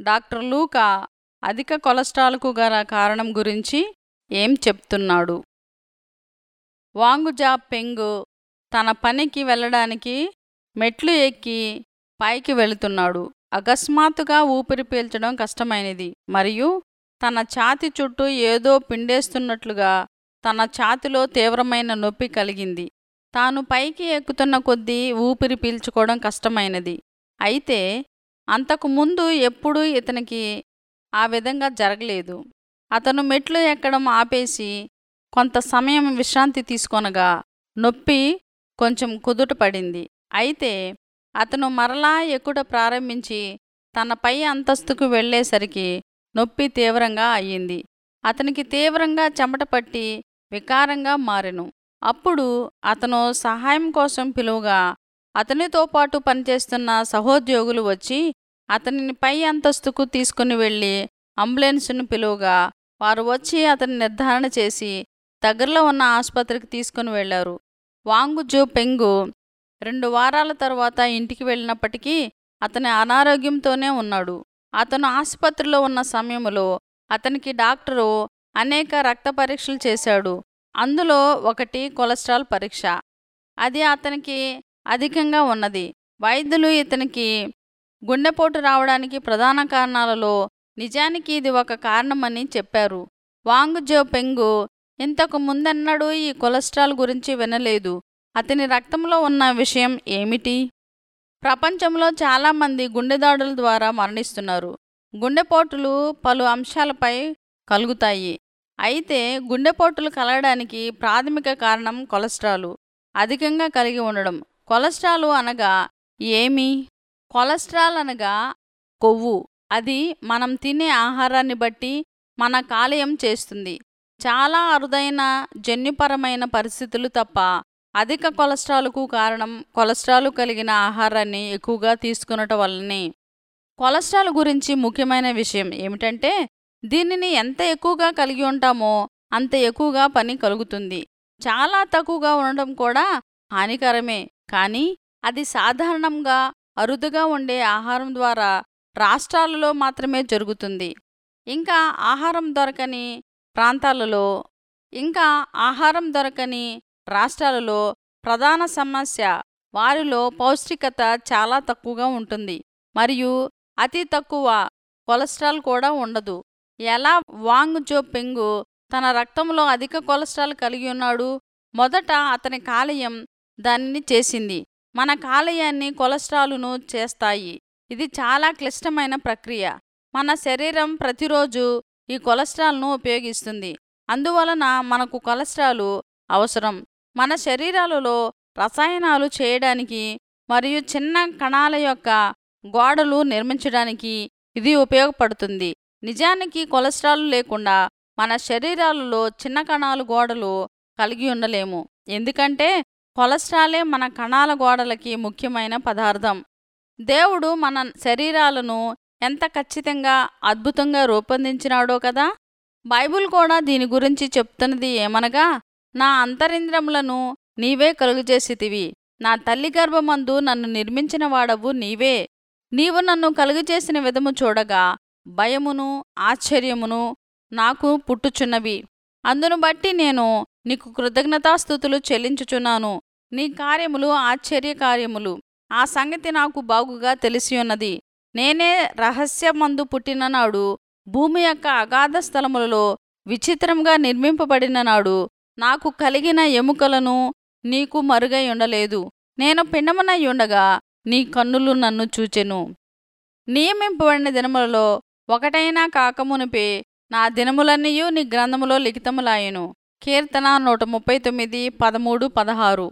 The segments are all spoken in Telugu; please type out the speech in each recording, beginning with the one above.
డాక్టర్ లూకా అధిక కొలెస్ట్రాల్కు గల కారణం గురించి ఏం చెప్తున్నాడు వాంగుజా పెంగు తన పనికి వెళ్ళడానికి మెట్లు ఎక్కి పైకి వెళుతున్నాడు అకస్మాత్తుగా ఊపిరి పీల్చడం కష్టమైనది మరియు తన ఛాతి చుట్టూ ఏదో పిండేస్తున్నట్లుగా తన ఛాతిలో తీవ్రమైన నొప్పి కలిగింది తాను పైకి ఎక్కుతున్న కొద్దీ ఊపిరి పీల్చుకోవడం కష్టమైనది అయితే అంతకు ముందు ఎప్పుడూ ఇతనికి ఆ విధంగా జరగలేదు అతను మెట్లు ఎక్కడం ఆపేసి కొంత సమయం విశ్రాంతి తీసుకొనగా నొప్పి కొంచెం కుదుట పడింది అయితే అతను మరలా ఎక్కుట ప్రారంభించి తన పై అంతస్తుకు వెళ్ళేసరికి నొప్పి తీవ్రంగా అయ్యింది అతనికి తీవ్రంగా చెమట పట్టి వికారంగా మారెను అప్పుడు అతను సహాయం కోసం పిలువగా అతనితో పాటు పనిచేస్తున్న సహోద్యోగులు వచ్చి అతనిని పై అంతస్తుకు తీసుకుని వెళ్ళి అంబులెన్స్ను పిలువగా వారు వచ్చి అతని నిర్ధారణ చేసి దగ్గరలో ఉన్న ఆసుపత్రికి తీసుకుని వెళ్లారు వాంగుజు పెంగు రెండు వారాల తరువాత ఇంటికి వెళ్ళినప్పటికీ అతని అనారోగ్యంతోనే ఉన్నాడు అతను ఆసుపత్రిలో ఉన్న సమయంలో అతనికి డాక్టరు అనేక రక్త పరీక్షలు చేశాడు అందులో ఒకటి కొలెస్ట్రాల్ పరీక్ష అది అతనికి అధికంగా ఉన్నది వైద్యులు ఇతనికి గుండెపోటు రావడానికి ప్రధాన కారణాలలో నిజానికి ఇది ఒక కారణమని చెప్పారు వాంగుజో పెంగు ఇంతకు ముందెన్నడూ ఈ కొలెస్ట్రాల్ గురించి వినలేదు అతని రక్తంలో ఉన్న విషయం ఏమిటి ప్రపంచంలో చాలామంది గుండెదాడుల ద్వారా మరణిస్తున్నారు గుండెపోటులు పలు అంశాలపై కలుగుతాయి అయితే గుండెపోటులు కలగడానికి ప్రాథమిక కారణం కొలెస్ట్రాలు అధికంగా కలిగి ఉండడం కొలెస్ట్రాలు అనగా ఏమి కొలెస్ట్రాల్ అనగా కొవ్వు అది మనం తినే ఆహారాన్ని బట్టి మన కాలేయం చేస్తుంది చాలా అరుదైన జన్యుపరమైన పరిస్థితులు తప్ప అధిక కొలెస్ట్రాల్కు కారణం కొలెస్ట్రాల్ కలిగిన ఆహారాన్ని ఎక్కువగా తీసుకునటం వల్లనే కొలెస్ట్రాల్ గురించి ముఖ్యమైన విషయం ఏమిటంటే దీనిని ఎంత ఎక్కువగా కలిగి ఉంటామో అంత ఎక్కువగా పని కలుగుతుంది చాలా తక్కువగా ఉండడం కూడా హానికరమే కానీ అది సాధారణంగా అరుదుగా ఉండే ఆహారం ద్వారా రాష్ట్రాలలో మాత్రమే జరుగుతుంది ఇంకా ఆహారం దొరకని ప్రాంతాలలో ఇంకా ఆహారం దొరకని రాష్ట్రాలలో ప్రధాన సమస్య వారిలో పౌష్టికత చాలా తక్కువగా ఉంటుంది మరియు అతి తక్కువ కొలెస్ట్రాల్ కూడా ఉండదు ఎలా వాంగ్ జో పెంగు తన రక్తంలో అధిక కొలెస్ట్రాల్ కలిగి ఉన్నాడు మొదట అతని కాలేయం దానిని చేసింది మన కాలేయాన్ని కొలెస్ట్రాలును చేస్తాయి ఇది చాలా క్లిష్టమైన ప్రక్రియ మన శరీరం ప్రతిరోజు ఈ కొలెస్ట్రాల్ను ఉపయోగిస్తుంది అందువలన మనకు కొలెస్ట్రాలు అవసరం మన శరీరాలలో రసాయనాలు చేయడానికి మరియు చిన్న కణాల యొక్క గోడలు నిర్మించడానికి ఇది ఉపయోగపడుతుంది నిజానికి కొలెస్ట్రాల్ లేకుండా మన శరీరాలలో చిన్న కణాలు గోడలు కలిగి ఉండలేము ఎందుకంటే కొలెస్ట్రాలే మన కణాల గోడలకి ముఖ్యమైన పదార్థం దేవుడు మన శరీరాలను ఎంత ఖచ్చితంగా అద్భుతంగా రూపొందించినాడో కదా బైబుల్ కూడా దీని గురించి చెప్తున్నది ఏమనగా నా అంతరింద్రములను నీవే కలుగజేసితివి నా తల్లి గర్భమందు నన్ను నిర్మించిన వాడవు నీవే నీవు నన్ను కలుగజేసిన విధము చూడగా భయమును ఆశ్చర్యమును నాకు పుట్టుచున్నవి అందును బట్టి నేను నీకు కృతజ్ఞతాస్థుతులు చెల్లించుచున్నాను నీ కార్యములు ఆశ్చర్య కార్యములు ఆ సంగతి నాకు బాగుగా తెలిసియున్నది నేనే రహస్యమందు పుట్టిన నాడు భూమి యొక్క అగాధ స్థలములలో విచిత్రంగా నిర్మింపబడిన నాడు నాకు కలిగిన ఎముకలను నీకు మరుగై ఉండలేదు నేను పిండమునై ఉండగా నీ కన్నులు నన్ను చూచెను నియమింపబడిన దినములలో ఒకటైనా కాకమునిపే నా దినములన్నీయూ నీ గ్రంథములో లిఖితములాయెను కీర్తన నూట ముప్పై తొమ్మిది పదమూడు పదహారు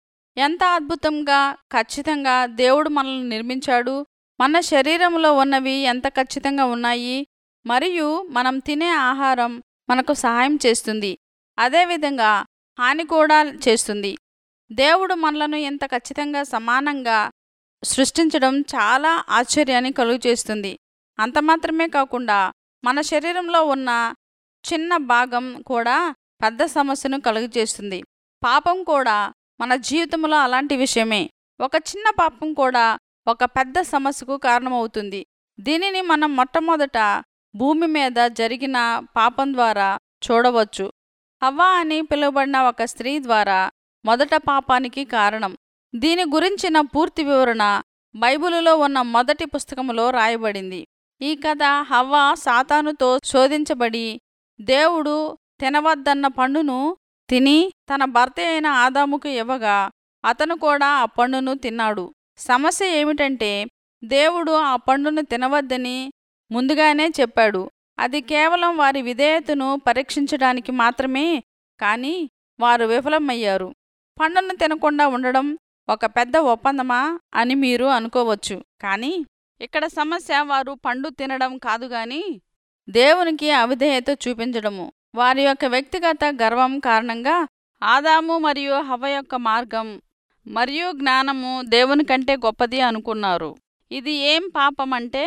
ఎంత అద్భుతంగా ఖచ్చితంగా దేవుడు మనల్ని నిర్మించాడు మన శరీరంలో ఉన్నవి ఎంత ఖచ్చితంగా ఉన్నాయి మరియు మనం తినే ఆహారం మనకు సహాయం చేస్తుంది అదేవిధంగా హాని కూడా చేస్తుంది దేవుడు మనలను ఎంత ఖచ్చితంగా సమానంగా సృష్టించడం చాలా ఆశ్చర్యాన్ని కలుగు చేస్తుంది అంత మాత్రమే కాకుండా మన శరీరంలో ఉన్న చిన్న భాగం కూడా పెద్ద సమస్యను కలుగు చేస్తుంది పాపం కూడా మన జీవితంలో అలాంటి విషయమే ఒక చిన్న పాపం కూడా ఒక పెద్ద సమస్యకు కారణమవుతుంది దీనిని మనం మొట్టమొదట భూమి మీద జరిగిన పాపం ద్వారా చూడవచ్చు హవ్వ అని పిలువబడిన ఒక స్త్రీ ద్వారా మొదట పాపానికి కారణం దీని గురించిన పూర్తి వివరణ బైబిలులో ఉన్న మొదటి పుస్తకములో రాయబడింది ఈ కథ హవ్వ సాతానుతో శోధించబడి దేవుడు తినవద్దన్న పండును తిని తన భర్త అయిన ఆదాముకు ఇవ్వగా అతను కూడా ఆ పండును తిన్నాడు సమస్య ఏమిటంటే దేవుడు ఆ పండును తినవద్దని ముందుగానే చెప్పాడు అది కేవలం వారి విధేయతను పరీక్షించడానికి మాత్రమే కానీ వారు విఫలమయ్యారు పండును తినకుండా ఉండడం ఒక పెద్ద ఒప్పందమా అని మీరు అనుకోవచ్చు కానీ ఇక్కడ సమస్య వారు పండు తినడం కాదు గాని దేవునికి అవిధేయత చూపించడము వారి యొక్క వ్యక్తిగత గర్వం కారణంగా ఆదాము మరియు హవ యొక్క మార్గం మరియు జ్ఞానము దేవుని కంటే గొప్పది అనుకున్నారు ఇది ఏం పాపమంటే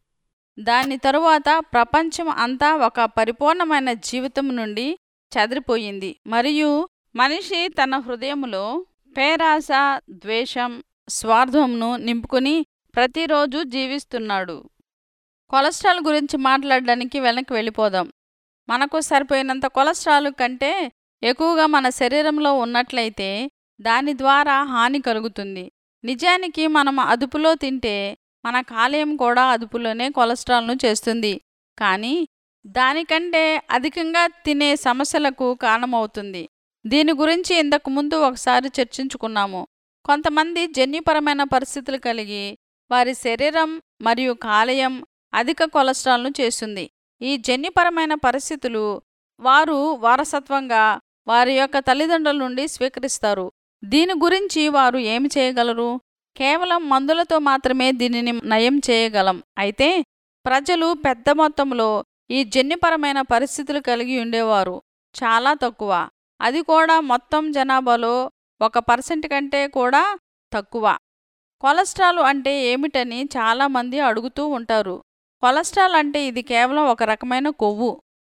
దాని తరువాత ప్రపంచం అంతా ఒక పరిపూర్ణమైన జీవితం నుండి చెదిరిపోయింది మరియు మనిషి తన హృదయములో పేరాస ద్వేషం స్వార్థంను నింపుకుని ప్రతిరోజు జీవిస్తున్నాడు కొలెస్ట్రాల్ గురించి మాట్లాడడానికి వెనక్కి వెళ్ళిపోదాం మనకు సరిపోయినంత కొలెస్ట్రాల్ కంటే ఎక్కువగా మన శరీరంలో ఉన్నట్లయితే దాని ద్వారా హాని కలుగుతుంది నిజానికి మనం అదుపులో తింటే మన కాలేయం కూడా అదుపులోనే కొలెస్ట్రాల్ను చేస్తుంది కానీ దానికంటే అధికంగా తినే సమస్యలకు కారణమవుతుంది దీని గురించి ఇంతకు ముందు ఒకసారి చర్చించుకున్నాము కొంతమంది జన్యుపరమైన పరిస్థితులు కలిగి వారి శరీరం మరియు కాలేయం అధిక కొలెస్ట్రాల్ను చేస్తుంది ఈ జన్యుపరమైన పరిస్థితులు వారు వారసత్వంగా వారి యొక్క తల్లిదండ్రుల నుండి స్వీకరిస్తారు దీని గురించి వారు ఏమి చేయగలరు కేవలం మందులతో మాత్రమే దీనిని నయం చేయగలం అయితే ప్రజలు పెద్ద మొత్తంలో ఈ జన్యుపరమైన పరిస్థితులు కలిగి ఉండేవారు చాలా తక్కువ అది కూడా మొత్తం జనాభాలో ఒక పర్సెంట్ కంటే కూడా తక్కువ కొలెస్ట్రాల్ అంటే ఏమిటని చాలామంది అడుగుతూ ఉంటారు కొలెస్ట్రాల్ అంటే ఇది కేవలం ఒక రకమైన కొవ్వు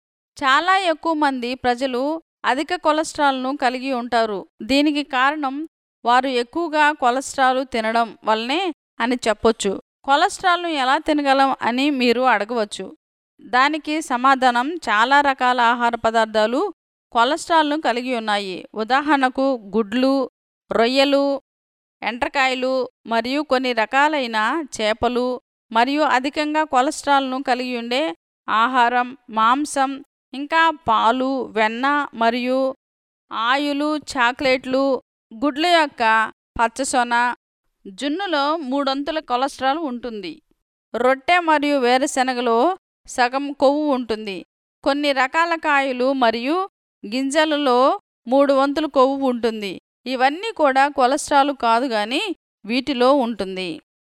చాలా ఎక్కువ మంది ప్రజలు అధిక కొలెస్ట్రాల్ను కలిగి ఉంటారు దీనికి కారణం వారు ఎక్కువగా కొలెస్ట్రాల్ తినడం వల్లనే అని చెప్పొచ్చు కొలెస్ట్రాల్ను ఎలా తినగలం అని మీరు అడగవచ్చు దానికి సమాధానం చాలా రకాల ఆహార పదార్థాలు కొలెస్ట్రాల్ను కలిగి ఉన్నాయి ఉదాహరణకు గుడ్లు రొయ్యలు ఎండ్రకాయలు మరియు కొన్ని రకాలైన చేపలు మరియు అధికంగా కొలెస్ట్రాల్ను కలిగి ఉండే ఆహారం మాంసం ఇంకా పాలు వెన్న మరియు ఆయులు చాక్లెట్లు గుడ్ల యొక్క పచ్చసొన జున్నులో మూడొంతుల కొలెస్ట్రాల్ ఉంటుంది రొట్టె మరియు వేరుశెనగలో సగం కొవ్వు ఉంటుంది కొన్ని రకాల కాయలు మరియు గింజలలో మూడు వంతుల కొవ్వు ఉంటుంది ఇవన్నీ కూడా కొలెస్ట్రాల్ కాదు గాని వీటిలో ఉంటుంది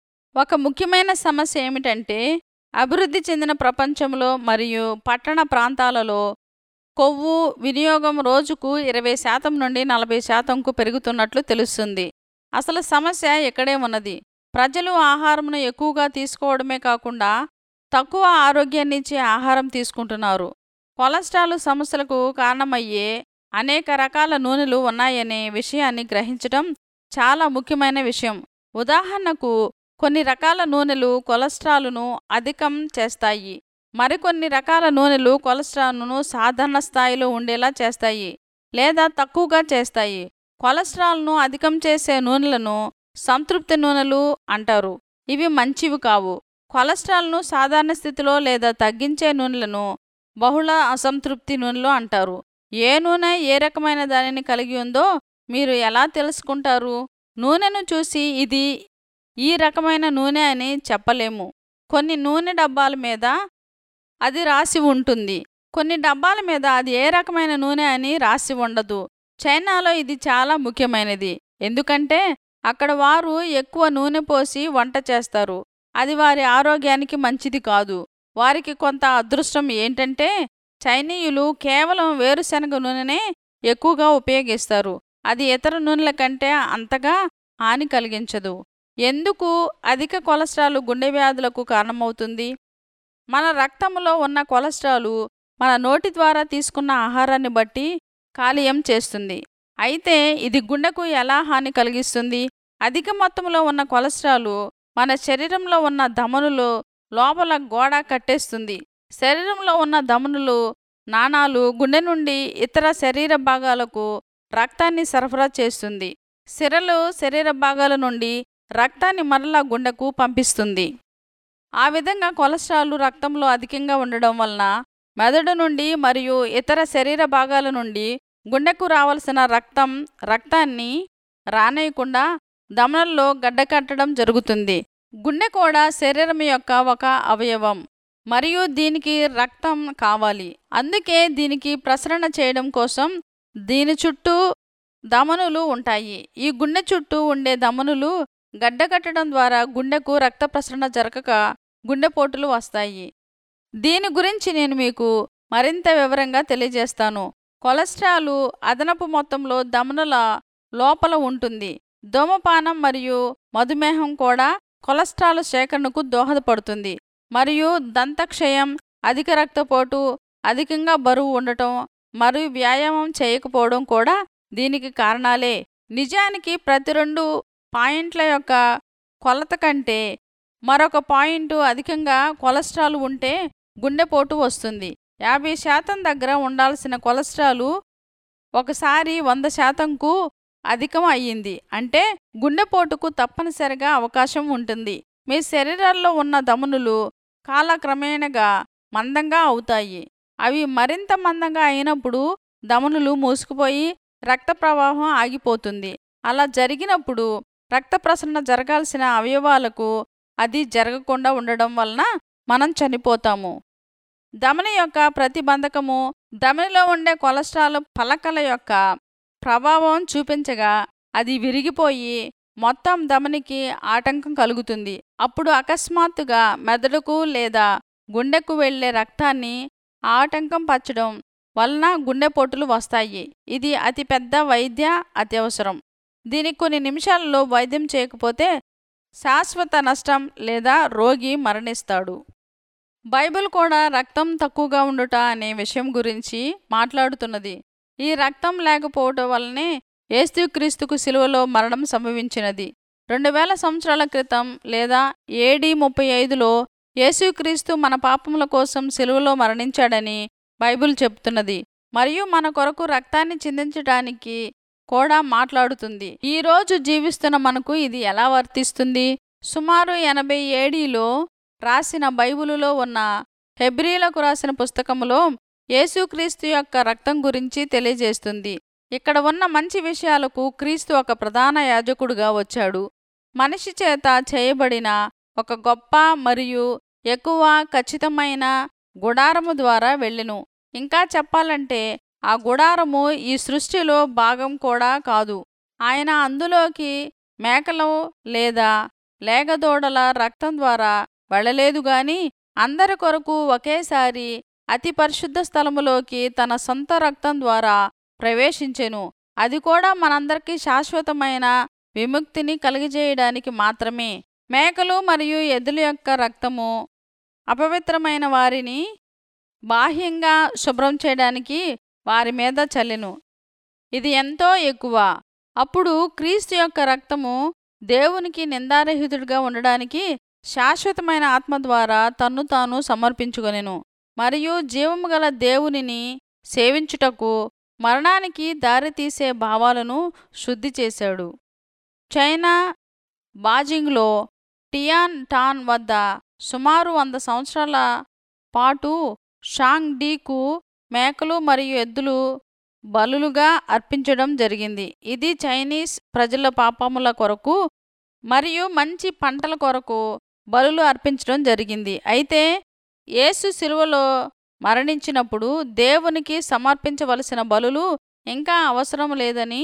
ఒక ముఖ్యమైన సమస్య ఏమిటంటే అభివృద్ధి చెందిన ప్రపంచంలో మరియు పట్టణ ప్రాంతాలలో కొవ్వు వినియోగం రోజుకు ఇరవై శాతం నుండి నలభై శాతంకు పెరుగుతున్నట్లు తెలుస్తుంది అసలు సమస్య ఇక్కడే ఉన్నది ప్రజలు ఆహారంను ఎక్కువగా తీసుకోవడమే కాకుండా తక్కువ ఆరోగ్యాన్నిచ్చే ఆహారం తీసుకుంటున్నారు కొలెస్ట్రాల్ సమస్యలకు కారణమయ్యే అనేక రకాల నూనెలు ఉన్నాయనే విషయాన్ని గ్రహించడం చాలా ముఖ్యమైన విషయం ఉదాహరణకు కొన్ని రకాల నూనెలు కొలెస్ట్రాల్ను అధికం చేస్తాయి మరికొన్ని రకాల నూనెలు కొలెస్ట్రాల్ను సాధారణ స్థాయిలో ఉండేలా చేస్తాయి లేదా తక్కువగా చేస్తాయి కొలెస్ట్రాల్ను అధికం చేసే నూనెలను సంతృప్తి నూనెలు అంటారు ఇవి మంచివి కావు కొలెస్ట్రాల్ను సాధారణ స్థితిలో లేదా తగ్గించే నూనెలను బహుళ అసంతృప్తి నూనెలు అంటారు ఏ నూనె ఏ రకమైన దానిని కలిగి ఉందో మీరు ఎలా తెలుసుకుంటారు నూనెను చూసి ఇది ఈ రకమైన నూనె అని చెప్పలేము కొన్ని నూనె డబ్బాల మీద అది రాసి ఉంటుంది కొన్ని డబ్బాల మీద అది ఏ రకమైన నూనె అని రాసి ఉండదు చైనాలో ఇది చాలా ముఖ్యమైనది ఎందుకంటే అక్కడ వారు ఎక్కువ నూనె పోసి వంట చేస్తారు అది వారి ఆరోగ్యానికి మంచిది కాదు వారికి కొంత అదృష్టం ఏంటంటే చైనీయులు కేవలం వేరుశనగ నూనెనే ఎక్కువగా ఉపయోగిస్తారు అది ఇతర నూనెల కంటే అంతగా హాని కలిగించదు ఎందుకు అధిక కొలెస్ట్రాల్ గుండె వ్యాధులకు కారణమవుతుంది మన రక్తంలో ఉన్న కొలెస్ట్రాలు మన నోటి ద్వారా తీసుకున్న ఆహారాన్ని బట్టి కాలియం చేస్తుంది అయితే ఇది గుండెకు ఎలా హాని కలిగిస్తుంది అధిక మొత్తంలో ఉన్న కొలెస్ట్రాలు మన శరీరంలో ఉన్న ధమనులో లోపల గోడ కట్టేస్తుంది శరీరంలో ఉన్న ధమనులు నాణాలు గుండె నుండి ఇతర శరీర భాగాలకు రక్తాన్ని సరఫరా చేస్తుంది సిరలు శరీర భాగాల నుండి రక్తాన్ని మరలా గుండెకు పంపిస్తుంది ఆ విధంగా కొలెస్ట్రాల్ రక్తంలో అధికంగా ఉండడం వలన మెదడు నుండి మరియు ఇతర శరీర భాగాల నుండి గుండెకు రావలసిన రక్తం రక్తాన్ని రానేయకుండా దమనల్లో గడ్డకట్టడం జరుగుతుంది గుండె కూడా శరీరం యొక్క ఒక అవయవం మరియు దీనికి రక్తం కావాలి అందుకే దీనికి ప్రసరణ చేయడం కోసం దీని చుట్టూ దమనులు ఉంటాయి ఈ గుండె చుట్టూ ఉండే దమనులు గడ్డకట్టడం ద్వారా గుండెకు రక్త ప్రసరణ జరగక గుండెపోటులు వస్తాయి దీని గురించి నేను మీకు మరింత వివరంగా తెలియజేస్తాను కొలెస్ట్రాలు అదనపు మొత్తంలో దమనుల లోపల ఉంటుంది ధూమపానం మరియు మధుమేహం కూడా కొలెస్ట్రాల్ సేకరణకు దోహదపడుతుంది మరియు దంతక్షయం అధిక రక్తపోటు అధికంగా బరువు ఉండటం మరియు వ్యాయామం చేయకపోవడం కూడా దీనికి కారణాలే నిజానికి ప్రతి రెండు పాయింట్ల యొక్క కొలత కంటే మరొక పాయింట్ అధికంగా కొలెస్ట్రాల్ ఉంటే గుండెపోటు వస్తుంది యాభై శాతం దగ్గర ఉండాల్సిన కొలెస్ట్రాలు ఒకసారి వంద శాతంకు అధికం అయ్యింది అంటే గుండెపోటుకు తప్పనిసరిగా అవకాశం ఉంటుంది మీ శరీరాల్లో ఉన్న దమనులు కాలక్రమేణగా మందంగా అవుతాయి అవి మరింత మందంగా అయినప్పుడు దమనులు మూసుకుపోయి రక్త ప్రవాహం ఆగిపోతుంది అలా జరిగినప్పుడు రక్త ప్రసరణ జరగాల్సిన అవయవాలకు అది జరగకుండా ఉండడం వలన మనం చనిపోతాము ధమని యొక్క ప్రతిబంధకము ధమనిలో ఉండే కొలెస్ట్రాల్ పలకల యొక్క ప్రభావం చూపించగా అది విరిగిపోయి మొత్తం ధమనికి ఆటంకం కలుగుతుంది అప్పుడు అకస్మాత్తుగా మెదడుకు లేదా గుండెకు వెళ్లే రక్తాన్ని ఆటంకం పచ్చడం వలన గుండెపోటులు వస్తాయి ఇది అతిపెద్ద వైద్య అత్యవసరం దీనికి కొన్ని నిమిషాలలో వైద్యం చేయకపోతే శాశ్వత నష్టం లేదా రోగి మరణిస్తాడు బైబిల్ కూడా రక్తం తక్కువగా ఉండుట అనే విషయం గురించి మాట్లాడుతున్నది ఈ రక్తం లేకపోవటం వల్లనే ఏస్తుక్రీస్తుకు సిలువలో మరణం సంభవించినది రెండు వేల సంవత్సరాల క్రితం లేదా ఏడి ముప్పై ఐదులో యేసుక్రీస్తు మన పాపముల కోసం సిలువలో మరణించాడని బైబిల్ చెప్తున్నది మరియు మన కొరకు రక్తాన్ని చిందించడానికి కూడా మాట్లాడుతుంది ఈ రోజు జీవిస్తున్న మనకు ఇది ఎలా వర్తిస్తుంది సుమారు ఎనభై ఏడీలో రాసిన బైబిలులో ఉన్న హెబ్రీలకు రాసిన పుస్తకములో యేసుక్రీస్తు యొక్క రక్తం గురించి తెలియజేస్తుంది ఇక్కడ ఉన్న మంచి విషయాలకు క్రీస్తు ఒక ప్రధాన యాజకుడుగా వచ్చాడు మనిషి చేత చేయబడిన ఒక గొప్ప మరియు ఎక్కువ ఖచ్చితమైన గుడారము ద్వారా వెళ్ళెను ఇంకా చెప్పాలంటే ఆ గుడారము ఈ సృష్టిలో భాగం కూడా కాదు ఆయన అందులోకి మేకలు లేదా లేగదోడల రక్తం ద్వారా వెళ్ళలేదు గాని అందరి కొరకు ఒకేసారి అతి పరిశుద్ధ స్థలములోకి తన సొంత రక్తం ద్వారా ప్రవేశించెను అది కూడా మనందరికీ శాశ్వతమైన విముక్తిని కలిగజేయడానికి మాత్రమే మేకలు మరియు ఎద్దుల యొక్క రక్తము అపవిత్రమైన వారిని బాహ్యంగా శుభ్రం చేయడానికి వారి మీద చల్లెను ఇది ఎంతో ఎక్కువ అప్పుడు క్రీస్తు యొక్క రక్తము దేవునికి నిందారహితుడిగా ఉండడానికి శాశ్వతమైన ఆత్మ ద్వారా తన్ను తాను సమర్పించుకొనెను మరియు జీవము గల దేవునిని సేవించుటకు మరణానికి దారితీసే భావాలను శుద్ధి చేశాడు చైనా బాజింగ్లో టియాన్ టాన్ వద్ద సుమారు వంద సంవత్సరాల పాటు షాంగ్ డీకు మేకలు మరియు ఎద్దులు బలులుగా అర్పించడం జరిగింది ఇది చైనీస్ ప్రజల పాపముల కొరకు మరియు మంచి పంటల కొరకు బలులు అర్పించడం జరిగింది అయితే యేసు శిలువలో మరణించినప్పుడు దేవునికి సమర్పించవలసిన బలులు ఇంకా అవసరం లేదని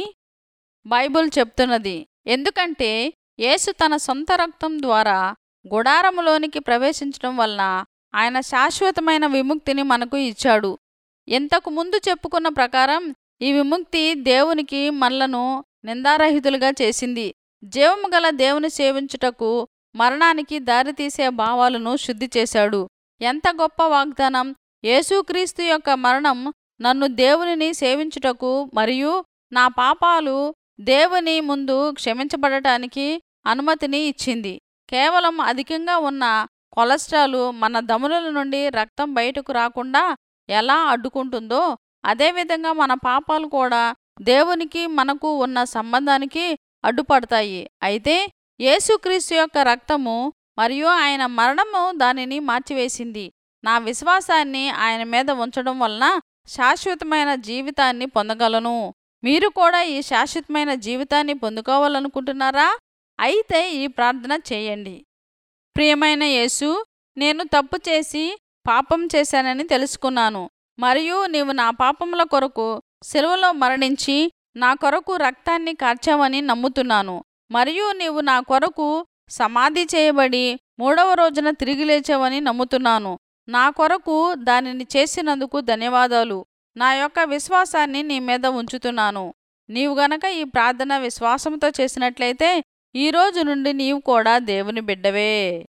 బైబుల్ చెప్తున్నది ఎందుకంటే యేసు తన సొంత రక్తం ద్వారా గుడారములోనికి ప్రవేశించడం వలన ఆయన శాశ్వతమైన విముక్తిని మనకు ఇచ్చాడు ఇంతకు ముందు చెప్పుకున్న ప్రకారం ఈ విముక్తి దేవునికి మనలను నిందారహితులుగా చేసింది జీవము గల దేవుని సేవించుటకు మరణానికి దారితీసే భావాలను శుద్ధి చేశాడు ఎంత గొప్ప వాగ్దానం యేసుక్రీస్తు యొక్క మరణం నన్ను దేవునిని సేవించుటకు మరియు నా పాపాలు దేవుని ముందు క్షమించబడటానికి అనుమతిని ఇచ్చింది కేవలం అధికంగా ఉన్న కొలెస్ట్రాల్ మన దముల నుండి రక్తం బయటకు రాకుండా ఎలా అడ్డుకుంటుందో అదేవిధంగా మన పాపాలు కూడా దేవునికి మనకు ఉన్న సంబంధానికి అడ్డుపడతాయి అయితే యేసుక్రీస్తు యొక్క రక్తము మరియు ఆయన మరణము దానిని మార్చివేసింది నా విశ్వాసాన్ని ఆయన మీద ఉంచడం వలన శాశ్వతమైన జీవితాన్ని పొందగలను మీరు కూడా ఈ శాశ్వతమైన జీవితాన్ని పొందుకోవాలనుకుంటున్నారా అయితే ఈ ప్రార్థన చేయండి ప్రియమైన యేసు నేను తప్పు చేసి పాపం చేశానని తెలుసుకున్నాను మరియు నీవు నా పాపముల కొరకు సెలవులో మరణించి నా కొరకు రక్తాన్ని కార్చావని నమ్ముతున్నాను మరియు నీవు నా కొరకు సమాధి చేయబడి మూడవ రోజున తిరిగి లేచావని నమ్ముతున్నాను నా కొరకు దానిని చేసినందుకు ధన్యవాదాలు నా యొక్క విశ్వాసాన్ని నీ మీద ఉంచుతున్నాను నీవు గనక ఈ ప్రార్థన విశ్వాసంతో చేసినట్లయితే ఈ రోజు నుండి నీవు కూడా దేవుని బిడ్డవే